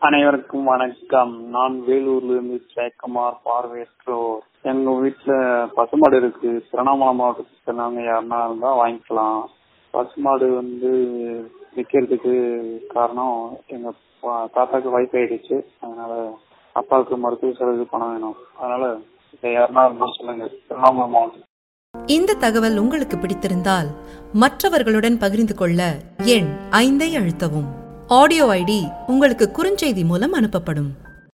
அனைவருக்கும் வணக்கம் நான் வேலூர்ல இருந்து ஜெயக்குமார் பார்வையற்றோர் எங்க வீட்டுல பசுமாடு இருக்கு திருவண்ணாமலை மாவட்டத்துல நாங்க யாருன்னா இருந்தா வாங்கிக்கலாம் பசுமாடு வந்து விற்கிறதுக்கு காரணம் எங்க பா- தாத்தாக்கு வயசு ஆயிடுச்சு அதனால அப்பாவுக்கு மருத்துவ செலவுக்கு பணம் வேணும் அதனால இதை யாருன்னா இருந்தா சொல்லுங்க திருவண்ணாமலை மாவட்டம் இந்த தகவல் உங்களுக்கு பிடித்திருந்தால் மற்றவர்களுடன் பகிர்ந்து கொள்ள எண் ஐந்தை அழுத்தவும் ஆடியோ ஐடி உங்களுக்கு குறுஞ்செய்தி மூலம் அனுப்பப்படும்